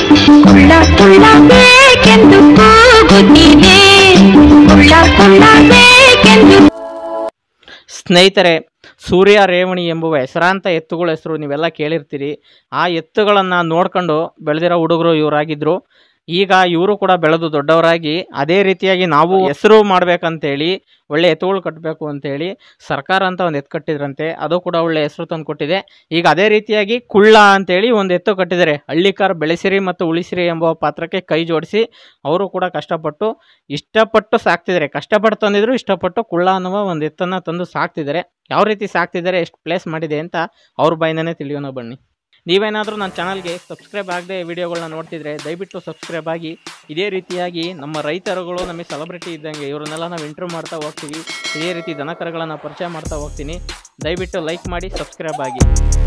ಕುಳ್ಳ ಕುಳ್ಳ ಬೇಕೆಂದು ಕೂಗುತ್ತಿದೆ ಕುಳ್ಳ ಕುಳ್ಳ ಬೇಕೆಂದು ಸ್ನೇಹಿತರೆ ಸೂರ್ಯ ರೇವಣಿ ಎಂಬುವ ಹೆಸರಾಂತ ಎತ್ತುಗಳ ಹೆಸರು ನೀವೆಲ್ಲ ಕೇಳಿರ್ತೀರಿ ಆ ಎತ್ತುಗಳನ್ನು ನೋಡ್ಕೊಂಡು ಬೆಳೆದಿರೋ ಹುಡುಗರು ಇವರಾಗಿದ್ದರು ಈಗ ಇವರು ಕೂಡ ಬೆಳೆದು ದೊಡ್ಡವರಾಗಿ ಅದೇ ರೀತಿಯಾಗಿ ನಾವು ಹೆಸರು ಮಾಡ್ಬೇಕಂತೇಳಿ ಒಳ್ಳೆ ಎತ್ತುಗಳು ಕಟ್ಟಬೇಕು ಅಂತೇಳಿ ಸರ್ಕಾರ ಅಂತ ಒಂದು ಎತ್ತು ಕಟ್ಟಿದ್ರಂತೆ ಅದು ಕೂಡ ಒಳ್ಳೆ ಹೆಸರು ತಂದು ಕೊಟ್ಟಿದೆ ಈಗ ಅದೇ ರೀತಿಯಾಗಿ ಕುಳ್ಳ ಅಂತೇಳಿ ಒಂದು ಎತ್ತು ಕಟ್ಟಿದ್ದಾರೆ ಹಳ್ಳಿಕಾರ್ ಬೆಳೆಸಿರಿ ಮತ್ತು ಉಳಿಸಿರಿ ಎಂಬ ಪಾತ್ರಕ್ಕೆ ಕೈ ಜೋಡಿಸಿ ಅವರು ಕೂಡ ಕಷ್ಟಪಟ್ಟು ಇಷ್ಟಪಟ್ಟು ಸಾಕ್ತಿದ್ದಾರೆ ಕಷ್ಟಪಟ್ಟು ತಂದಿದ್ರು ಇಷ್ಟಪಟ್ಟು ಕುಳ್ಳ ಅನ್ನುವ ಒಂದು ಎತ್ತನ್ನು ತಂದು ಸಾಕ್ತಿದ್ದಾರೆ ಯಾವ ರೀತಿ ಸಾಕ್ತಿದ್ದಾರೆ ಎಷ್ಟು ಪ್ಲೇಸ್ ಮಾಡಿದೆ ಅಂತ ಅವ್ರ ಬಾಯಿಂದನೇ ತಿಳಿಯೋಣ ಬನ್ನಿ ನೀವೇನಾದರೂ ನನ್ನ ಚಾನಲ್ಗೆ ಸಬ್ಸ್ಕ್ರೈಬ್ ಆಗದೆ ವಿಡಿಯೋಗಳನ್ನ ನೋಡ್ತಿದ್ರೆ ದಯವಿಟ್ಟು ಸಬ್ಸ್ಕ್ರೈಬ್ ಆಗಿ ಇದೇ ರೀತಿಯಾಗಿ ನಮ್ಮ ರೈತರುಗಳು ನಮಗೆ ಸೆಲೆಬ್ರಿಟಿ ಇದ್ದಂಗೆ ಇವರನ್ನೆಲ್ಲ ನಾವು ಇಂಟರ್ವ್ಯೂ ಮಾಡ್ತಾ ಹೋಗ್ತೀವಿ ಇದೇ ರೀತಿ ದನಕರುಗಳನ್ನು ಪರಿಚಯ ಮಾಡ್ತಾ ಹೋಗ್ತೀನಿ ದಯವಿಟ್ಟು ಲೈಕ್ ಮಾಡಿ ಸಬ್ಸ್ಕ್ರೈಬ್ ಆಗಿ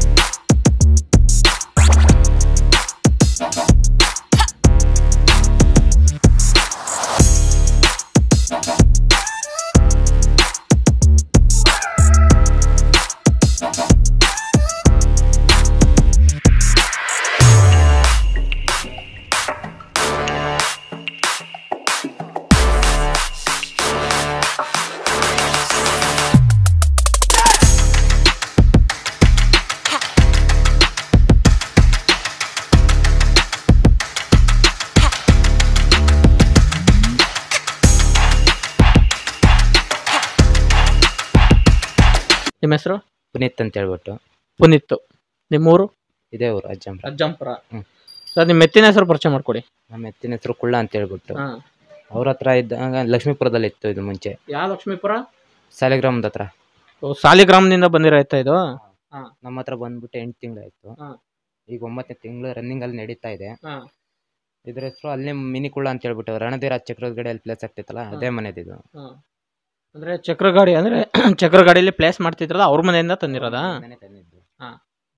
ನಿಮ್ಮ ಹೆಸರು ಪುನೀತ್ ಅಂತ ಹೇಳ್ಬಿಟ್ಟು ಪುನೀತ್ ನಿಮ್ಮೂರು ಇದೇ ಊರು ಅಜ್ಜಂಪ್ರ ಅಜ್ಜಂಪುರ ಹ್ಮ್. ಸರ್ ನಿಮ್ಮ ಮೆತ್ತಿನ ಹೆಸರು ಪರಿಚಯ ಮಾಡ್ಕೊಡಿ ನಮ್ಮ ಎತ್ತಿನ ಹೆಸರು ಕುಳ್ಳ ಅಂತ ಹೇಳ್ಬಿಟ್ಟು ಹಾಂ ಅವ್ರ ಹತ್ರ ಇದ್ದಾಗ ಲಕ್ಷ್ಮೀಪುರದಲ್ಲಿ ಇತ್ತು ಇದು ಮುಂಚೆ ಯಾವ ಲಕ್ಷ್ಮೀಪುರ ಸಾಲಿಗ್ರಾಮದ ಹತ್ರ ಓ, ಸಾಲಿಗ್ರಾಮದಿಂದ ಬಂದಿರೋ ಆಯ್ತಾ ಇದು ನಮ್ಮ ಹತ್ರ ಬಂದ್ಬಿಟ್ಟು ಎಂಟು ತಿಂಗಳಾಯ್ತು ಹಾ. ಈಗ ಒಂಬತ್ತನೇ ತಿಂಗಳು ರನ್ನಿಂಗ್ ಅಲ್ಲಿ ನಡೀತಾ ಇದೆ ಹಾಂ ಇದ್ರ ಹೆಸರು ಅಲ್ಲೇ ಮಿನಿ ಕುಳ್ಳ ಅಂತ ಹೇಳ್ಬಿಟ್ಟು ರಣಧೀರ ಚಕ್ರದ ಗಡಿಯಲ್ಲಿ ಪ್ಲೇಸ್ ಆಗ್ತಿತ್ತಲ್ಲ ಅದೇ ಮನೆದಿದು ಹಾಂ ಅಂದರೆ ಚಕ್ರ ಗಾಡಿ ಅಂದರೆ ಚಕ್ರ ಗಾಡಿಯಲ್ಲಿ ಪ್ಲೇಸ್ ಮಾಡ್ತಿದ್ರಲ್ಲ ಅವ್ರ ಮನೆಯಿಂದ ತಂದಿರೋದಾ ಮನೆ ತಂದಿದ್ದು ಹಾ.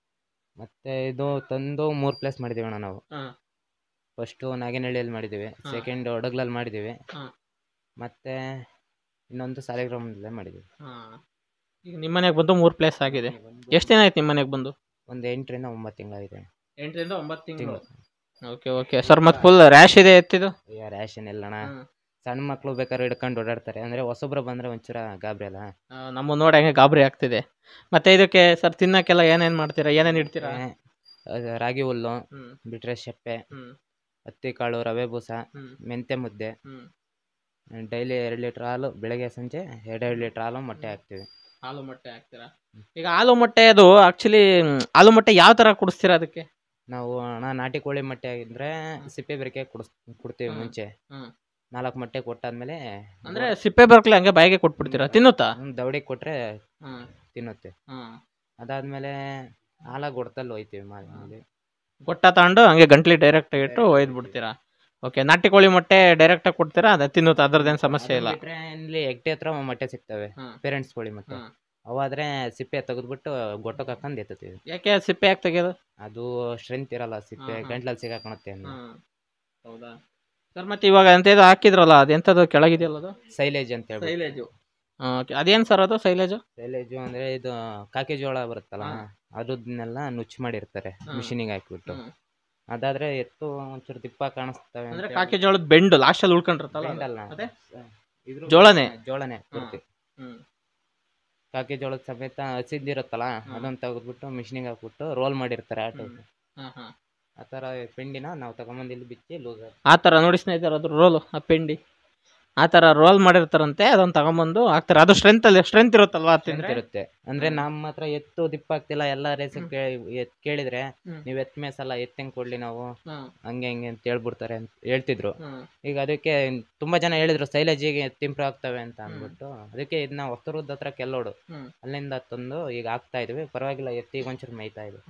ಮತ್ತೆ ಇದು ತಂದು ಮೂರ್ ಪ್ಲೇಸ್ ಮಾಡಿದೀವಿ ಅಣ್ಣ ನಾವು ಹಾಂ ಫಸ್ಟು ನಾಗೇನಹಳ್ಳಿಯಲ್ಲಿ ಮಾಡಿದ್ದೀವಿ ಹಾ. ಸೆಕೆಂಡ್ ಒಡಗ್ಲಲ್ಲಿ ಮಾಡಿದ್ದೀವಿ ಹಾ. ಮತ್ತೆ ಇನ್ನೊಂದು ಸಾಲಿಗ್ರಾಮದಲ್ಲೇ ಮಾಡಿದ್ದೀವಿ ಹಾಂ ಈಗ ನಿಮ್ಮ ಮನೆಗೆ ಬಂದು ಮೂರು ಪ್ಲೇಸ್ ಆಗಿದೆ ಎಷ್ಟು ದಿನ ಆಯ್ತು ನಿಮ್ಮ ಮನೆಗೆ ಬಂದು ಒಂದು ಎಂಟರಿಂದ ಒಂಬತ್ತು ತಿಂಗಳಾಗಿದೆ ಎಂಟರಿಂದ ಒಂಬತ್ತು ತಿಂಗಳು ಓಕೆ ಓಕೆ ಸರ್ ಮತ್ತೆ ಫುಲ್ ರ್ಯಾಶ್ ಇದೆ ಎತ್ತಿದು ರ್ಯಾಷನ್ ಎಲ್ಲಣ್ಣ ಹ್ಮ್. ಸಣ್ಣ ಮಕ್ಳು ಬೇಕಾದ್ರೆ ಹಿಡ್ಕೊಂಡು ಓಡಾಡ್ತಾರೆ ಅಂದ್ರೆ ಹೊಸೊಬ್ರು ಬಂದ್ರೆ ಒಂಚೂರ ಗಾಬರಿ ಅಲ್ಲ ಆ, ನಮ್ಮ ನೋಡಿ ಹಂಗೆ ಗಾಬರಿ ಆಗ್ತಿದೆ ಮತ್ತೆ ಇದಕ್ಕೆ ಸರ್ ತಿನ್ನಕ್ಕೆಲ್ಲ ಏನೇನು ಮಾಡ್ತೀರಾ ಏನೇನು ಇಡ್ತೀರಾ ಏ, ಅದು ರಾಗಿ ಹುಲ್ಲು ಹ್ಮ್ ಬಿಟ್ರೆ ಶೆಪ್ಪೆ ಹ್ಮ್ ಹತ್ತಿ ಕಾಳು ರವೆ ಬೂಸ ಹ್ಮ್ ಮೆಂತೆ ಮುದ್ದೆ ಹ್ಮ್ ಡೈಲಿ ಎರಡು ಲೀಟ್ರ್ ಹಾಲು ಬೆಳಗ್ಗೆ ಸಂಜೆ ಎರಡೆರಡು ಲೀಟ್ರ್ ಹಾಲು ಮೊಟ್ಟೆ ಹಾಕ್ತೀವಿ ಹಾಲು ಮೊಟ್ಟೆ ಹಾಕ್ತೀರಾ ಈಗ ಹಾಲು ಮೊಟ್ಟೆ ಅದು ಆಕ್ಚುಲಿ ಹಾಲು ಮೊಟ್ಟೆ ಯಾವ ತರ ಕುಡಿಸ್ತೀರಾ ಅದಕ್ಕೆ ನಾವು ಹಣ ನಾಟಿ ಕೋಳಿ ಮೊಟ್ಟೆ ಆಗಿದ್ರೆ ಸಿಪ್ಪೆ ಬೆರಕೆ ಕುಡಿಸ್ ಕೊಡ್ತೀವಿ ಹ್ಮ್. ಮುಂಚೆ ಹ್ಮ್. ನಾಲ್ಕು ಮೊಟ್ಟೆ ಕೊಟ್ಟಾದ್ಮೇಲೆ ಅಂದ್ರೆ ಸಿಪ್ಪೆ ಬರ್ಕಲೆ ಹಂಗೆ ಬಾಯಿಗೆ ಕೊಟ್ಬಿಡ್ತೀರಾ ತಿನ್ನುತ್ತಾ ಹ್ಮ್, ದವಡಿಗೆ ಕೊಟ್ರೆ ಹ್ಮ್ ತಿನ್ನುತ್ತೆ ಹ್ಮ್ ಅದಾದ್ಮೇಲೆ ಹಾಲ ಗೊಡ್ತಲ್ಲಿ ಹೋಯ್ತೀವಿ ಮಾಮೂಲಿ ಗೊಟ್ಟ ತಗೊಂಡು ಹಂಗೆ ಗಂಟ್ಲಿ ಡೈರೆಕ್ಟ್ ಇಟ್ಟು ಒಯ್ದು ಬಿಡ್ತೀರಾ ಓಕೆ ನಾಟಿ ಕೋಳಿ ಮೊಟ್ಟೆ ಡೈರೆಕ್ಟ್ ಆಗಿ ಕೊಡ್ತೀರಾ ಅದ ತಿನ್ನುತ್ತಾ ಅದ್ರದ್ದೇನು ಸಮಸ್ಯೆ ಇಲ್ಲ ಅದನ್ನ ಬಿಟ್ರೆ ಇಲ್ಲಿ ಎಗ್ಟೆ ಹತ್ರ ಮೊಟ್ಟೆ ಸಿಗ್ತವೆ ಹ್ಮ್. ಪೇರೆಂಟ್ಸ್ ಕೋಳಿ ಮೊಟ್ಟೆ ಹ್ಮ್. ಅವಾದ್ರೆ ಸಿಪ್ಪೆ ತೆಗೆದ್ಬಿಟ್ಟು ಗೊಟ್ಟಕ್ಕೆ ಹಾಕೊಂಡು ಎತ್ತುತ್ತೀವಿ ಯಾಕೆ ಸಿಪ್ಪೆ ಯಾಕೆ ತೆಗೆಯೋದು ಅದು ಸ್ಟ್ರೆಂತ್ ಇರಲ್ಲ ಸಿಪ್ಪೆ ಹಾ, ಹಾ. ಗಂಟ್ಲಲ್ಲಿ ಸಿಗಾಕೊಳುತ್ತೆ ಅನ್ನೋ ಹೌದಾ ಸರ್ ಮತ್ತೆ ಇವಾಗ ಎಂತ ಹಾಕಿದ್ರಲ್ಲ ಅದೆಂಥದ್ದು ಕೆಳಗಿದೆಯಲ್ಲ ಅದು ಸೈಲೇಜ್ ಅಂತ ಹೇಳ್ಬಿಟ್ಟು ಸೈಲೇಜು ಓಕೆ ಅದೇನು ಸರ್ ಅದು ಸೈಲೇಜು ಸೈಲೇಜು ಅಂದ್ರೆ ಇದು ಕಾಕಿ ಜೋಳ ಬರುತ್ತಲ್ಲ ಹಾ. ಅದನ್ನೆಲ್ಲ ನುಚ್ಚು ಮಾಡಿರ್ತಾರೆ ಹಾ. ಮಿಷಿನಿಗೆ ಹಾಕಿಬಿಟ್ಟು ಹ್ಮ್. ಅದಾದ್ರೆ ಎತ್ತು ಒಂಚೂರು ದಿಪ್ಪ ಕಾಣಿಸ್ತವೆ ಅಂದ್ರೆ ಅಂತ ಕಾಕಿ ಜೋಳದ ಬೆಂಡು ಲಾಸ್ಟಲ್ಲಿ ಉಳ್ಕೊಂಡಿರುತ್ತಲ್ಲ ಬೆಂಡ್ ಅದು. ಅಲ್ಲ. ಅದೇ? ಇದ್ರ ಜೋಳನೇ? ಜೋಳನೇ ಪೂರ್ತಿ ಹ್ಮ್. ಕಾಕಿ ಜೋಳದ ಸಮೇತ ಹಸಿದಿರುತ್ತಲ್ಲ ಹಾ. ಅದನ್ನ ತೆಗೆದ್ಬಿಟ್ಟು ಮಿಷಿನಿಗೆ ಹಾಕ್ಬಿಟ್ಟು ರೋಲ್ ಮಾಡಿರ್ತಾರೆ ಆಟೋ ಹ್ಮ್. ಹಾ, ಹಾ. ಆ ಥರ ಪಿಂಡಿನ ನಾವು ತಗೊಂಬಂದು ಇಲ್ಲಿ ಬಿಚ್ಚಿ ಲೂಸ್ ಆ ಥರ ನೋಡಿ ಸ್ನೇಹಿತರೆ ಅದು ರೋಲು ಆ ಪೆಂಡಿ ಆ ಥರ ರೋಲ್ ಮಾಡಿರ್ತಾರಂತೆ ಅದನ್ನ ತಗೊಂಬಂದು ಹಾಕ್ತಾರೆ ಅದು ಸ್ಟ್ರೆಂತ್ ಅಲ್ಲಿ ಸ್ಟ್ರೆಂತ್ ಇರುತ್ತಲ್ವಾ ಅದು ತಿಂದ್ರೆ ಇರುತ್ತೆ ಅಂದ್ರೆ ಹ್ಮ್. ನಮ್ಮ ಹತ್ರ ಎತ್ತು ದಿಪ್ಪ ಆಗ್ತಿಲ್ಲ ಎಲ್ಲ ರೇಸ್ ಹ್ಮ್. ಎತ್ ಕೇಳಿದ್ರೆ ಹ್ಮ್. ನೀವ್ ಎತ್ ಮೇಸಲ್ಲ ಎತ್ ಹೆಂಗ್ ಕೊಡ್ಲಿ ನಾವು ಹ್ಮ್. ಹಂಗೆ ಹಿಂಗೆ ಅಂತ ಹೇಳ್ಬಿಡ್ತಾರೆ ಅಂತ ಹೇಳ್ತಿದ್ರು ಹ್ಮ್. ಈಗ ಅದಕ್ಕೆ ತುಂಬಾ ಜನ ಹೇಳಿದ್ರು ಸೈಲೇಜಿಗೆ ತಿಂಪ್ರ ಆಗ್ತವೆ ಅಂತ ಹ್ಮ್. ಅಂದ್ಬಿಟ್ಟು ಅದಕ್ಕೆ ಇದನ್ನ ಹೊಸರುದ್ ಹತ್ರ ಕೆಲ್ಲೋಡು ಹ್ಮ್. ಅಲ್ಲಿಂದ ತಂದು ಈಗ ಹಾಕ್ತಾ ಇದೀವಿ ಪರವಾಗಿಲ್ಲ ಎತ್ತಿಗೆ ಒಂಚೂರು ಮೇಯ್ತಾ ಇದೆ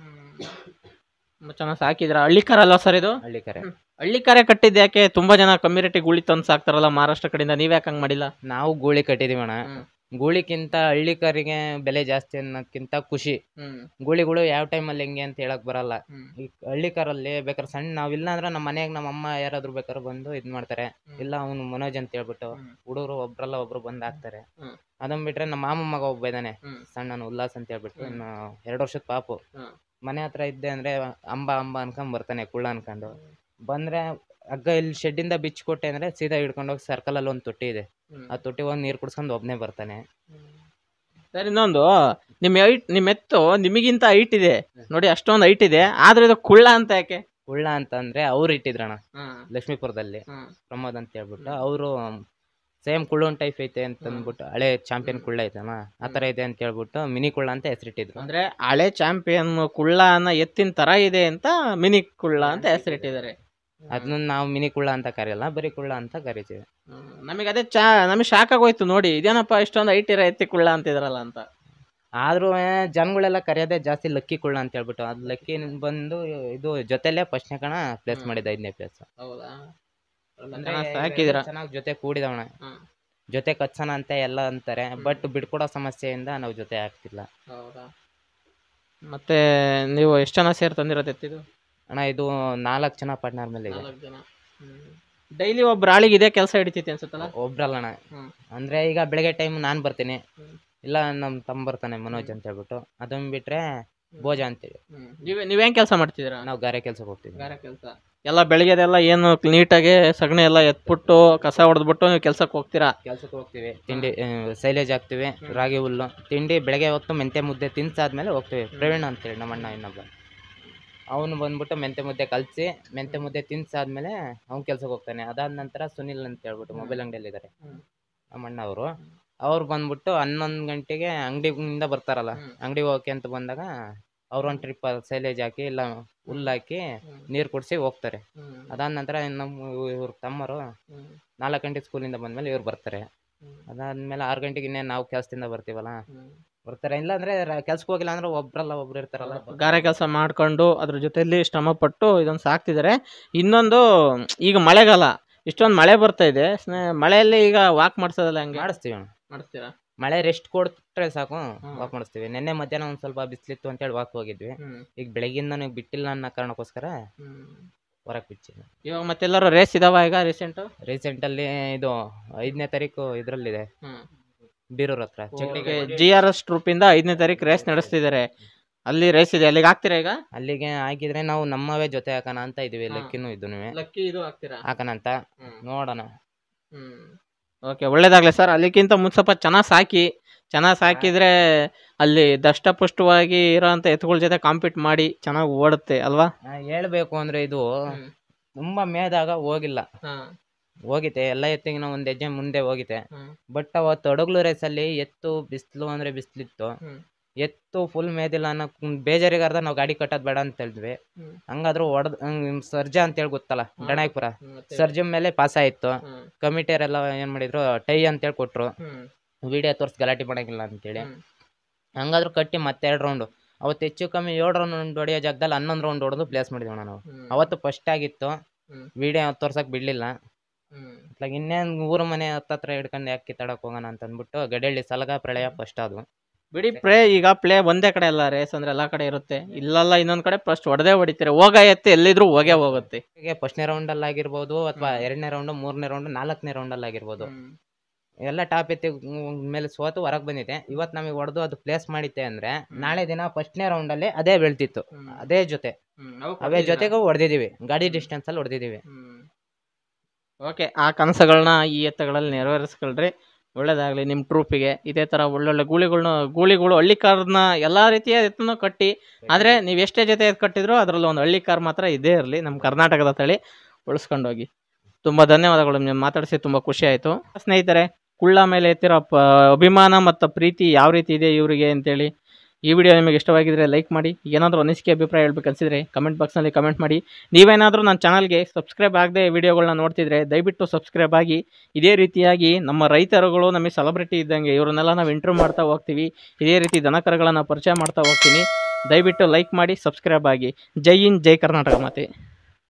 ತುಂಬ ಚೆನ್ನಾಗಿ ಸಾಕಿದ್ರ ಹಳ್ಳಿ ಕಾರ್ ಅಲ್ವಾ ಸರ್ ಇದು ಹಳ್ಳಿ ಕರೆ ಹ್ಮ್. ಹಳ್ಳಿ ಕಾರೇ ಕಟ್ಟಿದ್ದು ಯಾಕೆ ತುಂಬಾ ಜನ ಕಮ್ಮಿ ರೇಟಿಗೆ ಗುಳಿ ತಂದು ಸಾಕ್ತಾರಲ್ಲ ಮಹಾರಾಷ್ಟ್ರ ಕಡೆಯಿಂದ ನೀವ್ ಯಾಕೆ ಹಂಗ್ ಮಾಡಿಲ್ಲ ನಾವು ಗೂಳಿ ಕಟ್ಟಿದೀವಿ ಅಣ್ಣ ಹ್ಮ್. ಗೂಳಿಕ್ಕಿಂತ ಹಳ್ಳಿ ಕಾರಿಗೆ ಬೆಲೆ ಜಾಸ್ತಿ ಅನ್ನೋದ್ಕಿಂತ ಖುಷಿ ಹ್ಮ್ ಗೂಳಿಗಳು ಯಾವ ಟೈಮಲ್ಲಿ ಹೆಂಗೆ ಅಂತ ಹೇಳಕ್ ಬರಲ್ಲ ಹ್ಮ್. ಈ ಹಳ್ಳಿ ಕಾರಲ್ಲಿ ಬೇಕಾದ್ರೆ ಸಣ್ಣ ನಾವಿಲ್ಲ ಅಂದ್ರೆ ನಮ್ಮ ಮನೆಯಾಗ ನಮ್ಮ ಅಮ್ಮ ಯಾರಾದ್ರೂ ಬೇಕಾದ್ರೆ ಬಂದು ಇದ್ ಮಾಡ್ತಾರೆ ಹ್ಮ್. ಇಲ್ಲ ಅವನು ಮನೋಜ್ ಅಂತ ಹೇಳ್ಬಿಟ್ಟು ಹ್ಮ್. ಹುಡುಗರು ಒಬ್ರಲ್ಲ ಒಬ್ರು ಬಂದ್ ಹಾಕ್ತಾರೆ ಹ್ಮ್. ಅದನ್ ಬಿಟ್ರೆ ನಮ್ಮ ಮಾಮ ಮಗ ಒಬ್ಬ ಇದ್ದಾನೆ ಹ್ಮ್. ಸಣ್ಣನು ಉಲ್ಲಾಸ್ ಅಂತ ಹೇಳ್ಬಿಟ್ಟು ಹ್ಮ್. ಇನ್ನು ಎರಡು ವರ್ಷದ ಪಾಪು ಹ್ಮ್. ಮನೆ ಹತ್ರ ಇದ್ದೆ ಅಂದ್ರೆ ಅಂಬ ಅಂಬ ಅನ್ಕೊಂಡ್ ಬರ್ತಾನೆ ಕುಳ್ಳ ಅನ್ಕೊಂಡು ಬಂದ್ರೆ ಹಗ್ಗ ಇಲ್ಲಿ ಶೆಡ್ಡಿಂದ ಬಿಚ್ಚಿ ಕೊಟ್ಟೆ ಅಂದ್ರೆ ಸೀದಾ ಹಿಡ್ಕೊಂಡು ಹೋಗಿ ಸರ್ಕಲ್ ಅಲ್ಲಿ ಒಂದು ತೊಟ್ಟಿ ಇದೆ ಆ ತೊಟ್ಟಿ ಹೋಗಿ ನೀರು ಕುಡ್ಸ್ಕೊಂಡು ಒಬ್ಬನೇ ಬರ್ತಾನೆ ಸರ್ ಇನ್ನೊಂದು ನಿಮ್ಮ ಹೈಟ್ ನಿಮ್ಮ ಎತ್ತು ನಿಮಗಿಂತ ಹೈಟ್ ಇದೆ ನೋಡಿ ಅಷ್ಟೊಂದು ಹೈಟ್ ಇದೆ ಆದ್ರೆ ಇದು ಕುಳ್ಳ ಅಂತ ಯಾಕೆ ಕುಳ್ಳ ಅಂತಂದ್ರೆ ಅವ್ರು ಇಟ್ಟಿದ್ರಣ್ಣ ಲಕ್ಷ್ಮೀಪುರದಲ್ಲಿ ಹ್ಮ್. ಪ್ರಮೋದ್ ಅಂತ ಹೇಳ್ಬಿಟ್ಟು ಅವರು ಸೇಮ್ ಕುಳ್ಳೊನ್ ಟೈಪ್ ಐತೆ ಅಂತ ಅಂದ್ಬಿಟ್ಟು ಹಳೆ ಚಾಂಪಿಯನ್ ಕುಳ್ಳ ಐತಲ್ಲ ಆ ಥರ ಇದೆ ಅಂತ ಹೇಳ್ಬಿಟ್ಟು ಮಿನಿ ಕುಳ್ಳ ಅಂತ ಹೆಸರಿಟ್ಟಿದ್ರು ಅಂದ್ರೆ ಹಳೆ ಚಾಂಪಿಯನ್ ಕುಳ್ಳ ಅನ್ನೋ ಎತ್ತಿನ ತರ ಇದೆ ಅಂತ ಮಿನಿ ಕುಳ್ಳ ಅಂತ ಹೆಸರಿಟ್ಟಿದ್ದಾರೆ ಅದನ್ನ ನಾವು ಮಿನಿ ಕುಳ್ಳ ಅಂತ ಕರೆಯಲ್ಲ ಬರೀ ಕುಳ್ಳ ಅಂತ ಕರಿತೀವಿ ನಮಗೆ ಅದೇ ಚಾ ನಮಗೆ ಶಾಕ್ ಆಗೋಯ್ತು ನೋಡಿ ಇದೇನಪ್ಪ ಇಷ್ಟೊಂದು ಹೈಟ್ ಇರೋ ಎತ್ತಿ ಕುಳ್ಳ ಅಂತಿದ್ರಲ್ಲ ಅಂತ ಆದ್ರೂ ಜನಗಳೆಲ್ಲ ಕರೆಯೋದೇ ಜಾಸ್ತಿ ಲಕ್ಕಿ ಕುಳ್ಳ ಅಂತ ಹೇಳ್ಬಿಟ್ಟು ಅದು ಲಕ್ಕಿ ಬಂದು ಇದು ಜೊತೆಲೆ ಫಸ್ಟ್ನೇ ಕಣ ಪ್ಲೇಸ್ ಮಾಡಿದ ಐದನೇ ಪ್ಲೇಸ್ ಹೌದಾ ಅಂದ್ರೆ ಸಾಕಿದಿರ ಚೆನ್ನಾಗಿ ಜೊತೆ ಕೂಡಿದವಣ ಜೊತೆ ಕಚ್ಚನ ಅಂತ ಎಲ್ಲ ಅಂತಾರೆ ಬಟ್ ಬಿಡ್ಕೊಡೋ ಸಮಸ್ಯೆಯಿಂದ ನಾವು ಜೊತೆ ಆಗ್ತಿಲ್ಲ ಹೌದಾ ಮತ್ತೆ ನೀವು ಎಷ್ಟು ಜನ ಸೇರಿ ತಂದಿರೋದು ಎತ್ತಿದು ಅಣ್ಣ ಇದು ನಾಲ್ಕು ಜನ ಪಾರ್ಟ್ನರ್ ಮೇಲೆ ಇದೆ ನಾಲ್ಕು ಜನ ಡೈಲಿ ಒಬ್ರು ಆಳಿಗೆ ಇದೇ ಕೆಲಸ ಹಿಡಿತೈತಿ ಅನ್ಸುತ್ತಲ್ಲ ಒಬ್ರಲ್ಲಣ್ಣ ಹ್ಮ್. ಅಂದ್ರೆ ಈಗ ಬೆಳಗ್ಗೆ ಟೈಮ್ ನಾನ್ ಬರ್ತೀನಿ ಹ್ಮ್. ಇಲ್ಲ ನಮ್ಮ ತಮ್ಮ ಬರ್ತಾನೆ ಮನೋಜ್ ಅಂತ ಹೇಳ್ಬಿಟ್ಟು ಅದನ್ನ ಬಿಟ್ರೆ ಭೋಜ ಅಂತೇಳಿ ನೀವೇ ನೀವೇನ್ ಕೆಲಸ ಮಾಡ್ತಿದ್ದೀರಾ ನಾವು ಗಾರೆ ಕೆಲ್ಸಕ್ಕೆ ಹೋಗ್ತೀವಿ ಗಾರೆ ಕೆಲಸ ಎಲ್ಲ ಬೆಳಿಗ್ಗೆದೆಲ್ಲ ಏನು ನೀಟಾಗಿ ಸಗಣಿ ಎಲ್ಲ ಎತ್ಬಿಟ್ಟು ಕಸ ಹೊಡೆದ್ಬಿಟ್ಟು ನೀವು ಕೆಲ್ಸಕ್ಕೆ ಹೋಗ್ತೀರಾ ಕೆಲ್ಸಕ್ಕೆ ಹೋಗ್ತೀವಿ ತಿಂಡಿ ಸೈಲೇಜ್ ಹಾಕ್ತಿವಿ ರಾಗಿ ಹುಲ್ಲು ತಿಂಡಿ ಬೆಳಗ್ಗೆ ಹೊತ್ತು ಮೆಂತೆ ಮುದ್ದೆ ತಿನ್ಸಾದ್ಮೇಲೆ ಹೋಗ್ತೀವಿ ಪ್ರವೀಣ್ ಅಂತೇಳಿ ನಮ್ಮ ಅಣ್ಣ ಇನ್ನೊಬ್ಬ ಅವನು ಬಂದ್ಬಿಟ್ಟು ಮೆಂತೆ ಮುದ್ದೆ ಕಲಸಿ ಮೆಂತೆ ಮುದ್ದೆ ತಿನ್ಸಾದ್ಮೇಲೆ ಅವ್ನು ಕೆಲ್ಸಕ್ಕೆ ಹೋಗ್ತಾನೆ ಅದಾದ ನಂತರ ಸುನಿಲ್ ಅಂತ ಹೇಳ್ಬಿಟ್ಟು ಮೊಬೈಲ್ ಅಂಗಡಿಯಲ್ಲಿ ಇದ್ದಾರೆ ಹ್ಮ್. ನಮ್ಮ ಅಣ್ಣ ಅವರು ಅವ್ರು ಬಂದ್ಬಿಟ್ಟು ಹನ್ನೊಂದು ಗಂಟೆಗೆ ಅಂಗಡಿಯಿಂದ ಬರ್ತಾರಲ್ಲ ಹ್ಮ್. ಅಂಗಡಿಗೆ ಹೋಗಕ್ಕೆ ಅಂತ ಬಂದಾಗ ಅವ್ರು ಒಂದು ಟ್ರಿಪ್ ಸೈಲೇಜ್ ಹಾಕಿ ಇಲ್ಲ ಹುಲ್ಲು ಹಾಕಿ ನೀರು ಕುಡಿಸಿ ಹೋಗ್ತಾರೆ ಅದಾದ ನಂತರ ನಮ್ಮ ಇವ್ರ ತಮ್ಮರು ನಾಲ್ಕು ಗಂಟೆ ಸ್ಕೂಲಿಂದ ಬಂದ್ಮೇಲೆ ಇವ್ರು ಬರ್ತಾರೆ ಅದಾದ್ಮೇಲೆ ಆರು ಗಂಟೆಗೆ ಇನ್ನೇನು ನಾವು ಕೆಲಸದಿಂದ ಬರ್ತೀವಲ್ಲ ಬರ್ತಾರೆ ಇಲ್ಲ ಅಂದ್ರೆ ಕೆಲ್ಸಕ್ಕೆ ಹೋಗಿಲ್ಲ ಅಂದ್ರೆ ಒಬ್ರಲ್ಲ ಒಬ್ರು ಇರ್ತಾರಲ್ಲ ಗಾರೆ ಕೆಲಸ ಮಾಡ್ಕೊಂಡು ಅದ್ರ ಜೊತೆಲಿ ಶ್ರಮ ಪಟ್ಟು ಇದೊಂದು ಸಾಕ್ತಿದ್ದಾರೆ ಇನ್ನೊಂದು ಈಗ ಮಳೆಗಾಲ ಇಷ್ಟೊಂದು ಮಳೆ ಬರ್ತಾ ಇದೆ ಸ್ನೇ- ಮಳೆಯಲ್ಲಿ ಈಗ ವಾಕ್ ಮಾಡ್ಸೋದಲ್ಲ ಹಂಗೆ ಮಾಡಿಸ್ತೀವಿ ಅಣ್ಣ. ಮಾಡಿಸ್ತೀರಾ ಮಳೆ ರೆಸ್ಟ್ ಕೊಟ್ರೆ ಸಾಕು ಹ್ಮ್. ವಾಕ್ ಮಾಡಿಸ್ತೀವಿ ನಿನ್ನೆ ಮಧ್ಯಾಹ್ನ ಒಂದ್ ಸ್ವಲ್ಪ ಬಿಸಿಲಿತ್ತು ಅಂತೇಳಿ ವಾಕ್ ಹೋಗಿದ್ವಿ ಈಗ ಬೆಳಗಿಂದ ನೀವು ಬಿಟ್ಟಿಲ್ಲ ಅನ್ನೋ ಕಾರಣಕ್ಕೋಸ್ಕರ ಹೊರಗೆ ಬಿಚ್ಚಿ ಇವಾಗ ಮತ್ತೆಲ್ಲರೂ ರೇಸ್ ಇದಾವ ಈಗ ರೀಸೆಂಟು ರೀಸೆಂಟ್ ಅಲ್ಲಿ ಇದು ಐದನೇ ತಾರೀಕು ಇದ್ರಲ್ಲಿದೆ ಬೀರೂರ್ ಹತ್ರ ಚಟ್ನಿಗೆ ಜಿ ಆರ್ ಎಸ್ ಟ್ರೂಪಿಂದ ಐದನೇ ತಾರೀಕು ರೇಸ್ ನಡೆಸ್ತಿದ್ದಾರೆ ಅಲ್ಲಿ ರೇಸ್ ಇದೆ ಅಲ್ಲಿಗೆ ಹಾಕ್ತೀರಾ ಈಗ ಅಲ್ಲಿಗೆ ಆಗಿದ್ರೆ ನಾವು ನಮ್ಮವೇ ಜೊತೆ ಹಾಕೋಣ ಅಂತ ಇದೀವಿ ಹಾ. ಲಕ್ಕಿನೂ ಇದನ್ನು ಲಕ್ಕಿ ಇದು ಹಾಕ್ತೀರಾ ಹಾಕೋಣ ಅಂತ ನೋಡೋಣ ಓಕೆ ಒಳ್ಳೇದಾಗ್ಲಿ ಸರ್ ಅಲ್ಲಿಗಿಂತ ಮುಂಚೆ ಸ್ವಲ್ಪ ಚೆನ್ನಾಗಿ ಸಾಕಿ ಚೆನ್ನಾಗಿ ಸಾಕಿದ್ರೆ ಅಲ್ಲಿ ದಷ್ಟಪುಷ್ಟವಾಗಿ ಇರೋಂಥ ಎತ್ತುಗಳ ಜೊತೆ ಕಾಂಪೀಟ್ ಮಾಡಿ ಚೆನ್ನಾಗಿ ಓಡುತ್ತೆ ಅಲ್ವಾ ಆ, ಹೇಳ್ಬೇಕು ಅಂದ್ರೆ ಇದು ತುಂಬಾ ಮೇದಾಗ ಹೋಗಿಲ್ಲ ಹೋಗಿತೆ ಎಲ್ಲ ಎತ್ತಿಗಿನ ಒಂದ್ ಹೆಜ್ಜೆ ಮುಂದೆ ಹೋಗಿತೆ ಬಟ್ ಅವತ್ತು ಹಡಗ್ಲು ರೇಸಲ್ಲಿ ಎತ್ತು ಬಿಸಿಲು ಅಂದ್ರೆ ಬಿಸಿಲಿತ್ತು ಹ್ಮ್. ಎತ್ತು ಫುಲ್ ಮೇದಿಲ್ಲ ಅನ್ನೋ ಬೇಜಾರಿಗಾರ್ದ ನಾವು ಗಾಡಿ ಕಟ್ಟೋದ್ ಬೇಡ ಅಂತ ಹೇಳಿದ್ವಿ ಹ್ಮ್. ಹಂಗಾದ್ರೂ ಹೊಡೆದ್ ಸರ್ಜಾ ಅಂತ ಹೇಳಿ ಗೊತ್ತಲ್ಲ ಡಣಾಯ್ಪುರ ಸರ್ಜಾ ಮೇಲೆ ಪಾಸ್ ಆಯ್ತು ಕಮಿಟಿಯರೆಲ್ಲ ಏನ್ ಮಾಡಿದ್ರು ಟೈ ಅಂತ ಹೇಳಿ ಕೊಟ್ರು ವಿಡಿಯೋ ತೋರ್ಸಿ ಗಲಾಟೆ ಮಾಡಂಗಿಲ್ಲ ಅಂತೇಳಿ ಹ್ಮ್. ಹಂಗಾದ್ರೂ ಕಟ್ಟಿ ಮತ್ತೆ ಎರಡು ರೌಂಡ್ ಅವತ್ತು ಹೆಚ್ಚು ಕಮ್ಮಿ ಏಳು ರೌಂಡ್ ಹೊಡೆಯೋ ಜಾಗದಲ್ಲಿ ಹನ್ನೊಂದು ರೌಂಡ್ ಹೊಡೆದು ಪ್ಲೇಸ್ ಮಾಡಿದ್ವಿ ನಾವು ಅವತ್ತು ಫಸ್ಟ್ ಆಗಿತ್ತು ಹ್ಮ್. ವಿಡಿಯೋ ತೋರ್ಸಕ್ ಬಿಡ್ಲಿಲ್ಲ ಅತ್ಲಾಗ ಇನ್ನೇನು ಊರ ಮನೆ ಹತ್ತತ್ರ ಹಿಡ್ಕೊಂಡು ಯಾಕೆ ಕಿತ್ತಾಡಕ್ ಹೋಗೋಣ ಅಂತ ಅಂದ್ಬಿಟ್ಟು ಗಡಳ್ಳಿ ಸಲಗ ಪ್ರಳಯ ಫಸ್ಟ್ ಅದು ಬಿಡಿ ಪ್ಲೇ ಈಗ ಪ್ಲೇ ಒಂದೇ ಕಡೆ ಅಲ್ಲ ರೇಸ್ ಅಂದ್ರೆ ಎಲ್ಲಾ ಕಡೆ ಇರುತ್ತೆ ಇಲ್ಲೆಲ್ಲ ಇನ್ನೊಂದ್ ಕಡೆ ಫಸ್ಟ್ ಹೊಡೆದೇ ಹೊಡಿತಾರೆ ಹೋಗ ಎತ್ತಿ ಎಲ್ಲಿದ್ರು ಹೋಗೇ ಹೋಗುತ್ತೆ ಹೀಗೆ ಫಸ್ಟ್ನೇ ರೌಂಡ್ ಅಲ್ಲಿ ಆಗಿರ್ಬೋದು ಅಥವಾ ಎರಡನೇ ರೌಂಡ್ ಮೂರನೇ ರೌಂಡ್ ನಾಲ್ಕನೇ ರೌಂಡ್ ಅಲ್ಲಿ ಆಗಿರ್ಬೋದು ಎಲ್ಲ ಟಾಪ್ ಎತ್ತಿ ಮೇಲೆ ಸೋತು ಹೊರಗೆ ಬಂದಿದೆ ಇವತ್ತು ನಮಗೆ ಹೊಡೆದು ಅದು ಪ್ಲೇಸ್ ಮಾಡಿತ್ತೆ ಅಂದ್ರೆ ನಾಳೆ ದಿನ ಫಸ್ಟ್ನೇ ರೌಂಡ್ ಅಲ್ಲಿ ಅದೇ ಬೆಳ್ತಿತ್ತು ಅದೇ ಜೊತೆ ಅವೇ ಜೊತೆಗೂ ಹೊಡೆದಿದೀವಿ ಗಾಡಿ ಡಿಸ್ಟೆನ್ಸ್ ಅಲ್ಲಿ ಹೊಡೆದಿದೀವಿ ಓಕೆ ಆ ಕನಸುಗಳನ್ನ ಈ ಎತ್ತಗಳಲ್ಲಿ ನೆರವೇರಿಸ್ಕೊಳ್ರಿ ಒಳ್ಳೇದಾಗಲಿ ನಿಮ್ಮ ಟ್ರೂಪಿಗೆ ಇದೇ ಥರ ಒಳ್ಳೊಳ್ಳೆ ಗೂಳಿಗಳ್ನ ಗೂಳಿಗಳು ಹಳ್ಳಿ ಕಾರ್ನ ಎಲ್ಲ ರೀತಿಯ ಎತ್ತನ್ನು ಕಟ್ಟಿ ಆದರೆ ನೀವು ಎಷ್ಟೇ ಜೊತೆ ಎತ್ತು ಕಟ್ಟಿದ್ರು ಅದರಲ್ಲಿ ಒಂದು ಹಳ್ಳಿ ಕಾರ್ ಮಾತ್ರ ಇದೇ ಇರಲಿ ನಮ್ಮ ಕರ್ನಾಟಕದ ತಳಿ ಉಳಿಸ್ಕೊಂಡೋಗಿ ತುಂಬ ಧನ್ಯವಾದಗಳು ನಿಮ್ಮನ್ನ ಮಾತಾಡಿಸಿ ತುಂಬ ಖುಷಿ ಆಯಿತು ಸ್ನೇಹಿತರೆ ಕುಳ್ಳ ಮೇಲೆ ಎತ್ತಿರೋ ಪ ಅಭಿಮಾನ ಮತ್ತು ಪ್ರೀತಿ ಯಾವ ರೀತಿ ಇದೆ ಇವರಿಗೆ ಅಂತೇಳಿ ಈ ವಿಡಿಯೋ ನಿಮಗೆ ಇಷ್ಟವಾಗಿದ್ದರೆ ಲೈಕ್ ಮಾಡಿ ಏನಾದರೂ ಅನಿಸಿಕೆ ಅಭಿಪ್ರಾಯ ಹೇಳ್ಬೇಕು ಅನ್ಸಿದ್ರೆ ಕಮೆಂಟ್ ಬಾಕ್ಸ್ನಲ್ಲಿ ಕಮೆಂಟ್ ಮಾಡಿ ನೀವೇನಾದರೂ ನನ್ನ ಚಾನಲ್ಗೆ ಸಬ್ಸ್ಕ್ರೈಬ್ ಆಗದೆ ವಿಡಿಯೋಗಳನ್ನ ನೋಡ್ತಿದ್ರೆ ದಯವಿಟ್ಟು ಸಬ್ಸ್ಕ್ರೈಬ್ ಆಗಿ ಇದೇ ರೀತಿಯಾಗಿ ನಮ್ಮ ರೈತರುಗಳು ನಮಗೆ ಸೆಲೆಬ್ರಿಟಿ ಇದ್ದಂಗೆ ಇವರನ್ನೆಲ್ಲ ನಾವು ಇಂಟರ್ವ್ಯೂ ಮಾಡ್ತಾ ಹೋಗ್ತೀವಿ ಇದೇ ರೀತಿ ದನಕರುಗಳನ್ನು ಪರಿಚಯ ಮಾಡ್ತಾ ಹೋಗ್ತೀನಿ ದಯವಿಟ್ಟು ಲೈಕ್ ಮಾಡಿ ಸಬ್ಸ್ಕ್ರೈಬ್ ಆಗಿ ಜೈ ಇನ್ ಜೈ ಕರ್ನಾಟಕ ಮಾತೆ